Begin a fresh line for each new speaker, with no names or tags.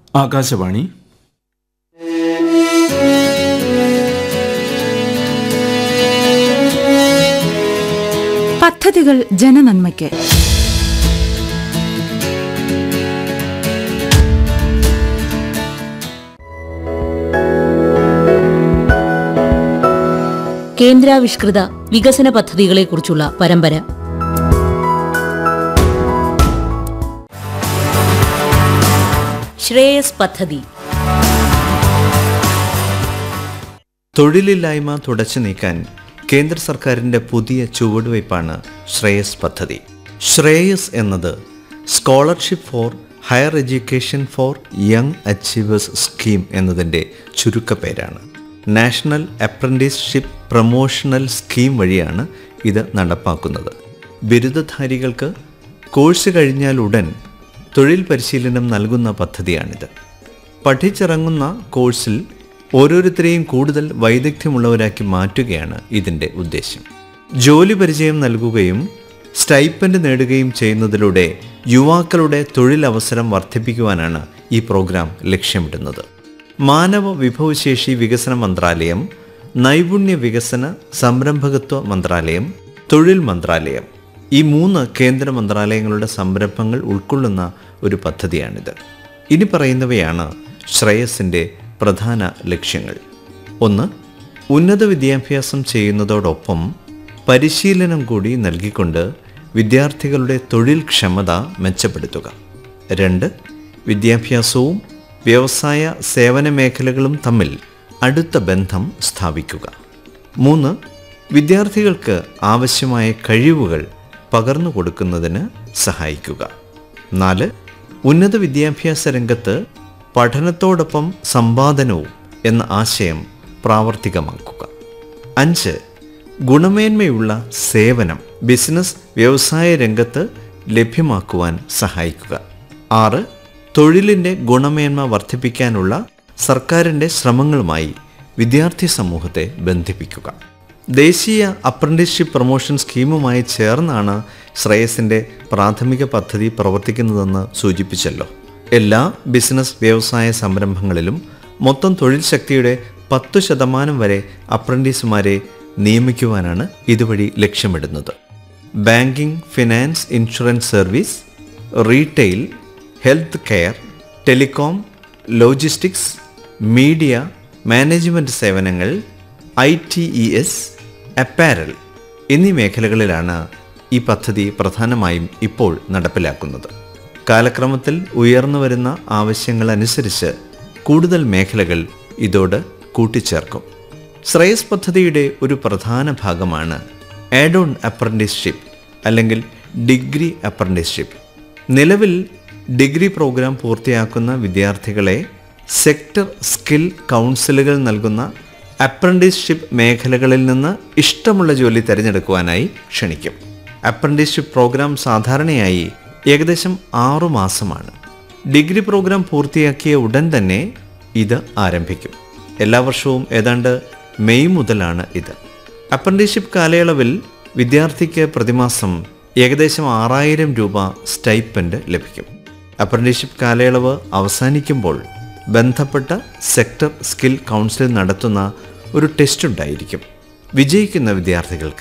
ആകാശവാണി
പദ്ധതികൾ ജനനന്മയ്ക്ക്
കേന്ദ്രാവിഷ്കൃത വികസന പദ്ധതികളെക്കുറിച്ചുള്ള പരമ്പര ശ്രേയസ് പദ്ധതി
തൊഴിലില്ലായ്മ തുടച്ചു നീക്കാൻ കേന്ദ്ര സർക്കാരിൻ്റെ പുതിയ ചുവടുവയ്പ്പാണ് ശ്രേയസ് പദ്ധതി ശ്രേയസ് എന്നത് scholarship for higher education for young achievers scheme എന്നതിൻ്റെ ചുരുക്കപ്പേരാണ് നാഷണൽ അപ്രന്റീസ്ഷിപ്പ് പ്രൊമോഷണൽ സ്കീം വഴിയാണ് ഇത് നടപ്പാക്കുന്നത് ബിരുദധാരികൾക്ക് കോഴ്സ് കഴിഞ്ഞാൽ ഉടൻ തൊഴിൽ പരിശീലനം നൽകുന്ന പദ്ധതിയാണിത് പഠിച്ചിറങ്ങുന്ന കോഴ്സിൽ ഓരോരുത്തരെയും കൂടുതൽ വൈദഗ്ധ്യമുള്ളവരാക്കി മാറ്റുകയാണ് ഇതിൻ്റെ ഉദ്ദേശം ജോലി പരിചയം നൽകുകയും സ്റ്റൈപ്പൻഡ് നേടുകയും ചെയ്യുന്നതിലൂടെ യുവാക്കളുടെ തൊഴിലവസരം വർദ്ധിപ്പിക്കുവാനാണ് ഈ പ്രോഗ്രാം ലക്ഷ്യമിടുന്നത് മാനവ വിഭവശേഷി വികസന മന്ത്രാലയം നൈപുണ്യ വികസന സംരംഭകത്വ മന്ത്രാലയം തൊഴിൽ മന്ത്രാലയം ഈ മൂന്ന് കേന്ദ്ര മന്ത്രാലയങ്ങളുടെ സംരംഭങ്ങൾ ഉൾക്കൊള്ളുന്ന ഒരു പദ്ധതിയാണിത് ഇനി പറയുന്നവയാണ് ശ്രേയസിൻ്റെ പ്രധാന ലക്ഷ്യങ്ങൾ ഒന്ന് ഉന്നത വിദ്യാഭ്യാസം ചെയ്യുന്നതോടൊപ്പം പരിശീലനം കൂടി നൽകിക്കൊണ്ട് വിദ്യാർത്ഥികളുടെ തൊഴിൽ ക്ഷമത മെച്ചപ്പെടുത്തുക രണ്ട് വിദ്യാഭ്യാസവും വ്യവസായ സേവന മേഖലകളും തമ്മിൽ അടുത്ത ബന്ധം സ്ഥാപിക്കുക മൂന്ന് വിദ്യാർത്ഥികൾക്ക് ആവശ്യമായ കഴിവുകൾ പകർന്നു കൊടുക്കുന്നതിന് സഹായിക്കുക നാല് ഉന്നത വിദ്യാഭ്യാസ രംഗത്ത് പഠനത്തോടൊപ്പം സമ്പാദനവും എന്ന ആശയം പ്രാവർത്തികമാക്കുക അഞ്ച് ഗുണമേന്മയുള്ള സേവനം ബിസിനസ് വ്യവസായ രംഗത്ത് ലഭ്യമാക്കുവാൻ സഹായിക്കുക ആറ് തൊഴിലിൻ്റെ ഗുണമേന്മ വർദ്ധിപ്പിക്കാനുള്ള സർക്കാരിൻ്റെ ശ്രമങ്ങളുമായി വിദ്യാർത്ഥി സമൂഹത്തെ ബന്ധിപ്പിക്കുക ദേശീയ അപ്രന്റീസ്ഷിപ്പ് പ്രൊമോഷൻ സ്കീമുമായി ചേർന്നാണ് ശ്രേയസിൻ്റെ പ്രാഥമിക പദ്ധതി പ്രവർത്തിക്കുന്നതെന്ന് സൂചിപ്പിച്ചല്ലോ എല്ലാ ബിസിനസ് വ്യവസായ സംരംഭങ്ങളിലും മൊത്തം തൊഴിൽ ശക്തിയുടെ പത്തു ശതമാനം വരെ അപ്രന്റീസുമാരെ നിയമിക്കുവാനാണ് ഇതുവഴി ലക്ഷ്യമിടുന്നത് banking finance insurance service retail health care telecom logistics media management സേവനങ്ങൾ I T E S apparel എന്നീ മേഖലകളിലാണ് ഈ പദ്ധതി പ്രധാനമായും ഇപ്പോൾ നടപ്പിലാക്കുന്നത് കാലക്രമത്തിൽ ഉയർന്നു വരുന്ന ആവശ്യങ്ങൾ അനുസരിച്ച് കൂടുതൽ മേഖലകൾ ഇതോട് കൂട്ടിച്ചേർക്കും ശ്രേയസ് പദ്ധതിയുടെ ഒരു പ്രധാന ഭാഗമാണ് ആഡ് ഓൺ അപ്രന്റീസ്ഷിപ്പ് അല്ലെങ്കിൽ ഡിഗ്രി അപ്രന്റീസ്ഷിപ്പ് നിലവിൽ ഡിഗ്രി പ്രോഗ്രാം പൂർത്തിയാക്കുന്ന വിദ്യാർത്ഥികളെ സെക്ടർ സ്കിൽ കൗൺസിലുകൾ നൽകുന്ന അപ്രന്റീസ്ഷിപ്പ് മേഖലകളിൽ നിന്ന് ഇഷ്ടമുള്ള ജോലി തിരഞ്ഞെടുക്കുവാനായി ക്ഷണിക്കും അപ്രന്റീസ്ഷിപ്പ് പ്രോഗ്രാം സാധാരണയായി ഏകദേശം ആറു മാസമാണ് ഡിഗ്രി പ്രോഗ്രാം പൂർത്തിയാക്കിയ ഉടൻ തന്നെ ഇത് ആരംഭിക്കും എല്ലാ വർഷവും ഏതാണ്ട് മെയ് മുതലാണ് ഇത് അപ്രന്റീസ്ഷിപ്പ് കാലയളവിൽ വിദ്യാർത്ഥിക്ക് പ്രതിമാസം ഏകദേശം ആറായിരം രൂപ സ്റ്റൈപ്പൻഡ് ലഭിക്കും അപ്രന്റീസ്ഷിപ്പ് കാലയളവ് അവസാനിക്കുമ്പോൾ ബന്ധപ്പെട്ട സെക്ടർ സ്കിൽ കൗൺസിൽ നടത്തുന്ന ഒരു ടെസ്റ്റ് ഉണ്ടായിരിക്കും വിജയിക്കുന്ന വിദ്യാർത്ഥികൾക്ക്